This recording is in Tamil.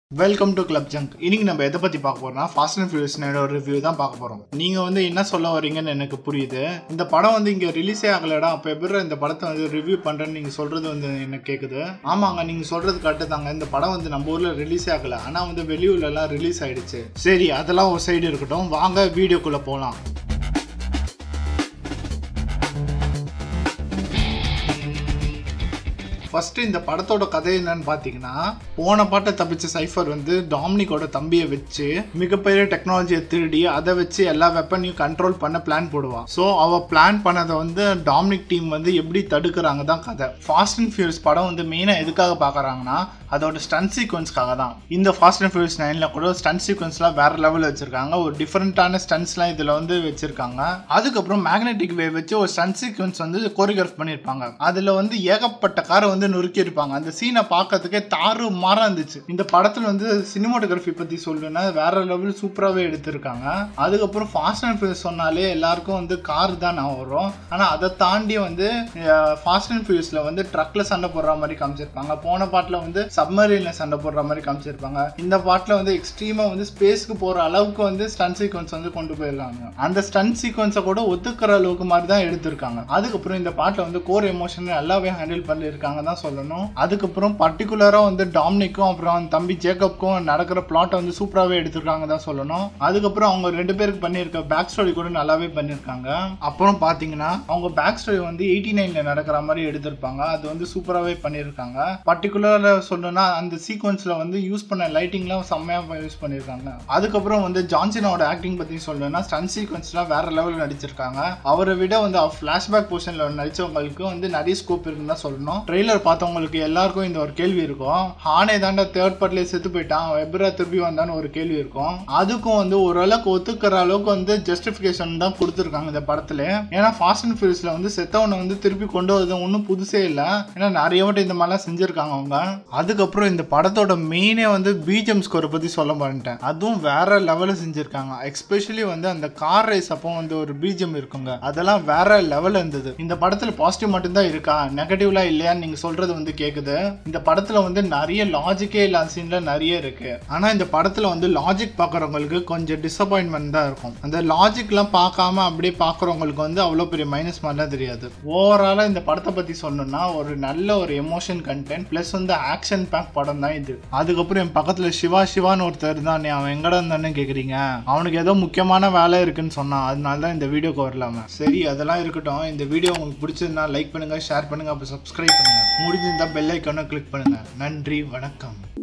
வெல்கம் டு கிளப் ஜங்க் இன்னைக்கு நம்ம எதை பத்தி பார்க்க போறோம்னா ஃபாஸ்ட் அண்ட் ஃபியூரியஸ் ஒரு ரிவ்யூ தான் பார்க்க போறோம் நீங்க வந்து என்ன சொல்ல வரீங்கன்னு எனக்கு புரியுது இந்த படம் வந்து இங்க ரிலீஸே ஆகலடா அப்ப எப்படி இந்த படத்தை வந்து ரிவ்யூ பண்றேன்னு நீங்க சொல்றது வந்து எனக்கு கேக்குது ஆமாங்க நீங்க சொல்றது கரெக்டு தாங்க இந்த படம் வந்து நம்ம ஊர்ல ரிலீஸே ஆகல ஆனா வந்து வெளியூர்ல எல்லாம் ரிலீஸ் ஆயிடுச்சு சரி அதெல்லாம் ஒரு சைடு இருக்கட்டும் வாங்க வீடியோக்குள்ள போலாம் ஃபர்ஸ்ட் இந்த படத்தோட கதை என்னன்னு பார்த்தீங்கன்னா போன பாட்டை தப்பிச்ச சைஃபர் வந்து டாமினிக்கோட தம்பியை வச்சு மிகப்பெரிய டெக்னாலஜியை திருடி அதை வச்சு எல்லா வெப்பனையும் கண்ட்ரோல் பண்ண பிளான் போடுவான் ஸோ அவ பிளான் பண்ணதை வந்து டாமினிக் டீம் வந்து எப்படி தடுக்கிறாங்க தான் கதை ஃபாஸ்ட் அண்ட் ஃபியூரியஸ் படம் வந்து மெயினாக எதுக்காக பார்க்குறாங்கன்னா அதோட ஸ்டன் சீக்வன்ஸ்க்காக தான் இந்த ஃபாஸ்ட் அண்ட் ஃபியூரியஸ் நைனில் கூட ஸ்டன் சீக்வன்ஸ்லாம் வேற லெவலில் வச்சிருக்காங்க ஒரு டிஃப்ரெண்ட்டான ஸ்டன்ஸ்லாம் இதில் வந்து வச்சிருக்காங்க அதுக்கப்புறம் மேக்னெட்டிக் வேவ் வச்சு ஒரு ஸ்டன் சீக்வன்ஸ் வந்து கோரியோகிராஃப் பண்ணியிருப்பாங்க அதில் வந்து ஏகப்பட்ட காரை வந்து நொறுக்கி இருப்பாங்க அந்த சீனை பார்க்கறதுக்கே தாறு மாறா இருந்துச்சு இந்த படத்தில் வந்து சினிமாட்டோகிராஃபி பற்றி சொல்லணும்னா வேற லெவல் சூப்பராகவே எடுத்திருக்காங்க அதுக்கப்புறம் ஃபாஸ்ட் அண்ட் ஃபியூரியஸ் சொன்னாலே எல்லாருக்கும் வந்து கார் தான் நான் வரும் ஆனால் அதை தாண்டி வந்து ஃபாஸ்ட் அண்ட் ஃபியூரியஸில் வந்து ட்ரக்கில் சண்டை போடுற மாதிரி காமிச்சிருப்பாங்க போன பாட்டில் வந்து சப்மரீனில் சண்டை போடுற மாதிரி காமிச்சிருப்பாங்க இந்த பாட்டில் வந்து எக்ஸ்ட்ரீமாக வந்து ஸ்பேஸ்க்கு போகிற அளவுக்கு வந்து ஸ்டன் சீக்வன்ஸ் வந்து கொண்டு போயிருக்காங்க அந்த ஸ்டன் சீக்வன்ஸை கூட ஒத்துக்கிற அளவுக்கு மாதிரி தான் எடுத்திருக்காங்க அதுக்கப்புறம் இந்த பாட்டில் வந்து கோர் எமோஷன் நல்லாவே ஹேண்டில் பண்ணியிருக்காங்க தான் சொல்லணும் அதுக்கப்புறம் பர்டிகுலராக வந்து டாமினிக்கும் அப்புறம் அவன் தம்பி ஜேக்கப்க்கும் நடக்கிற பிளாட்டை வந்து சூப்பராகவே எடுத்திருக்காங்க தான் சொல்லணும் அதுக்கப்புறம் அவங்க ரெண்டு பேருக்கு பண்ணியிருக்க பேக் ஸ்டோரி கூட நல்லாவே பண்ணியிருக்காங்க அப்புறம் பார்த்தீங்கன்னா அவங்க பேக் ஸ்டோரி வந்து எயிட்டி நைனில் நடக்கிற மாதிரி எடுத்திருப்பாங்க அது வந்து சூப்பராகவே பண்ணியிருக்காங்க பர்டிகுலராக சொல்லணும்னா அந்த சீக்வன்ஸில் வந்து யூஸ் பண்ண லைட்டிங்லாம் செம்மையாக யூஸ் பண்ணியிருக்காங்க அதுக்கப்புறம் வந்து ஜான்சனோட ஆக்டிங் பற்றி சொல்லணும்னா ஸ்டன் சீக்வன்ஸ்லாம் வேற லெவலில் நடிச்சிருக்காங்க அவரை விட வந்து அவர் ஃப்ளாஷ்பேக் போர்ஷனில் நடிச்சவங்களுக்கு வந்து நிறைய ஸ்கோப் இருக்குன்னு தான் சொல்லணும் ட்ரெய்லர் பார்த்தவங்களுக்கு எல்லாருக்கும் இந்த ஒரு கேள்வி இருக்கும் ஹானே தாண்டா தேர்ட் பார்ட்லேயே செத்து போயிட்டான் அவன் எப்பரா திருப்பி வந்தான்னு ஒரு கேள்வி இருக்கும் அதுக்கும் வந்து ஓரளவுக்கு ஒத்துக்கிற அளவுக்கு வந்து ஜஸ்டிஃபிகேஷன் தான் கொடுத்துருக்காங்க இந்த படத்துல ஏன்னா ஃபாஸ்ட் அண்ட் ஃபியூரியஸ்ல வந்து செத்தவனை வந்து திருப்பி கொண்டு வரது ஒன்றும் புதுசே இல்லை ஏன்னா நிறைய வாட்டி இந்த மாதிரிலாம் செஞ்சிருக்காங்க அவங்க அதுக்கப்புறம் இந்த படத்தோட மெயினே வந்து பிஜிஎம் ஸ்கோரை பற்றி சொல்ல மாட்டேன் அதுவும் வேற லெவலில் செஞ்சிருக்காங்க எஸ்பெஷலி வந்து அந்த கார் ரேஸ் அப்போ வந்து ஒரு பிஜிஎம் இருக்குங்க அதெல்லாம் வேற லெவலில் இருந்தது இந்த படத்தில் பாசிட்டிவ் மட்டும்தான் இருக்கா நெகட்டிவ்லாம் இல்லையான்னு நீங்கள் சொல்றது வந்து கேட்குது இந்த படத்தில் வந்து நிறைய லாஜிக்கே இல்லாத சீன்ல நிறைய இருக்கு ஆனால் இந்த படத்தில் வந்து லாஜிக் பார்க்குறவங்களுக்கு கொஞ்சம் டிசப்பாயின்மெண்ட் தான் இருக்கும் அந்த லாஜிக்லாம் பார்க்காம அப்படியே பார்க்குறவங்களுக்கு வந்து அவ்வளோ பெரிய மைனஸ் மாதிரிலாம் தெரியாது ஓவராலாக இந்த படத்தை பற்றி சொல்லணும்னா ஒரு நல்ல ஒரு எமோஷன் கண்டென்ட் ப்ளஸ் வந்து ஆக்ஷன் பேக் படம் தான் இது அதுக்கப்புறம் என் பக்கத்தில் சிவா சிவான்னு ஒருத்தர் தான் அவன் எங்கடா இருந்தானே கேட்குறீங்க அவனுக்கு ஏதோ முக்கியமான வேலை இருக்குன்னு சொன்னான் அதனால தான் இந்த வீடியோக்கு வரலாம சரி அதெல்லாம் இருக்கட்டும் இந்த வீடியோ உங்களுக்கு பிடிச்சிருந்தா லைக் பண்ணுங்க ஷேர் பண்ணுங்க அப்புறம் சப்ஸ்கிரைப் பண்ணுங்க முடிஞ்சிருந்தா பெல் ஐக்கானை கிளிக் பண்ணுங்க நன்றி வணக்கம்